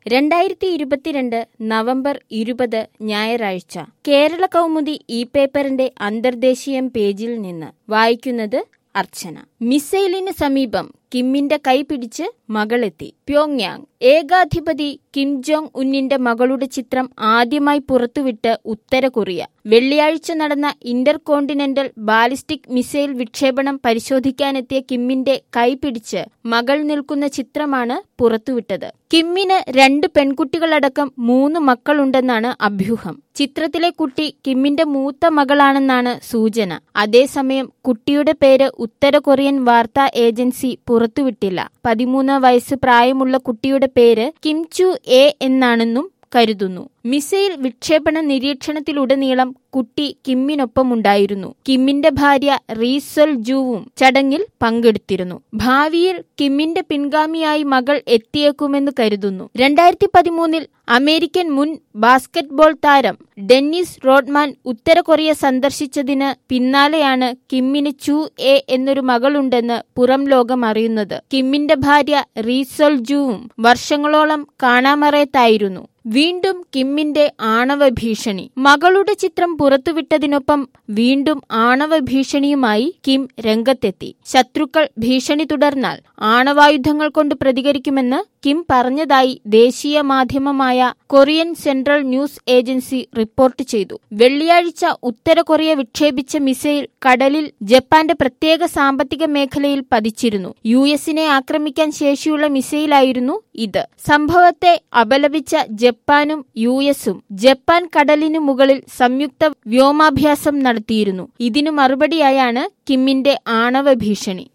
രണ്ടായിരത്തി ഇരുപത്തിരണ്ട് നവംബർ ഇരുപത് ഞായറാഴ്ച കേരള കൗമുദി ഇ പേപ്പറിന്റെ അന്തർദേശീയം പേജിൽ നിന്ന് വായിക്കുന്നത് അർച്ചന മിസൈലിന് സമീപം കിമ്മിന്റെ കൈ പിടിച്ച് മകളെത്തി പ്യോങ്യാങ് ഏകാധിപതി കിം ജോങ് ഉന്നിന്റെ മകളുടെ ചിത്രം ആദ്യമായി പുറത്തുവിട്ട് ഉത്തര കൊറിയ വെള്ളിയാഴ്ച നടന്ന ഇന്റർ കോണ്ടിനെന്റൽ ബാലിസ്റ്റിക് മിസൈൽ വിക്ഷേപണം പരിശോധിക്കാനെത്തിയ കിമ്മിന്റെ കൈ പിടിച്ച് മകൾ നിൽക്കുന്ന ചിത്രമാണ് പുറത്തുവിട്ടത് കിമ്മിന് രണ്ട് പെൺകുട്ടികളടക്കം മൂന്ന് മക്കളുണ്ടെന്നാണ് അഭ്യൂഹം ചിത്രത്തിലെ കുട്ടി കിമ്മിന്റെ മൂത്ത മകളാണെന്നാണ് സൂചന അതേസമയം കുട്ടിയുടെ പേര് ഉത്തര കൊറിയൻ വാർത്താ ഏജൻസി പുറത്തുവിട്ടില്ല പതിമൂന്ന് വയസ്സ് പ്രായമുള്ള കുട്ടിയുടെ പേര് കിം ചു എ എന്നാണെന്നും കരുതുന്നു മിസൈൽ വിക്ഷേപണ നിരീക്ഷണത്തിലുടനീളം കുട്ടി കിമ്മിനൊപ്പമുണ്ടായിരുന്നു കിമ്മിന്റെ ഭാര്യ റീസൊൽ ജൂവും ചടങ്ങിൽ പങ്കെടുത്തിരുന്നു ഭാവിയിൽ കിമ്മിന്റെ പിൻഗാമിയായി മകൾ എത്തിയേക്കുമെന്ന് കരുതുന്നു രണ്ടായിരത്തി പതിമൂന്നിൽ അമേരിക്കൻ മുൻ ബാസ്കറ്റ്ബോൾ താരം ഡെന്നിസ് റോഡ്മാൻ ഉത്തര കൊറിയ സന്ദർശിച്ചതിന് പിന്നാലെയാണ് കിമ്മിന് ചു എ എന്നൊരു മകളുണ്ടെന്ന് പുറം ലോകം അറിയുന്നത് കിമ്മിന്റെ ഭാര്യ റീസൊൽ ജൂവും വർഷങ്ങളോളം കാണാമറയത്തായിരുന്നു വീണ്ടും കിമ്മിന്റെ ആണവ ഭീഷണി മകളുടെ ചിത്രം പുറത്തുവിട്ടതിനൊപ്പം വീണ്ടും ആണവ ഭീഷണിയുമായി കിം രംഗത്തെത്തി ശത്രുക്കൾ ഭീഷണി തുടർന്നാൽ ആണവായുധങ്ങൾ കൊണ്ട് പ്രതികരിക്കുമെന്ന് കിം പറഞ്ഞതായി ദേശീയ മാധ്യമമായ Korean central news agency report ചെയ്തു വെള്ളിയാഴ്ച ഉത്തര കൊറിയ വിക്ഷേപിച്ച മിസൈൽ കടലിൽ ജപ്പാന്റെ പ്രത്യേക സാമ്പത്തിക മേഖലയിൽ പതിച്ചിരുന്നു യു എസിനെ ആക്രമിക്കാൻ ശേഷിയുള്ള മിസൈലായിരുന്നു ഇത് സംഭവത്തെ അപലപിച്ച ജപ്പാനും യു എസും ജപ്പാൻ കടലിനു മുകളിൽ സംയുക്ത വ്യോമാഭ്യാസം നടത്തിയിരുന്നു ഇതിനു മറുപടിയായാണ് കിമ്മിന്റെ ആണവ ഭീഷണി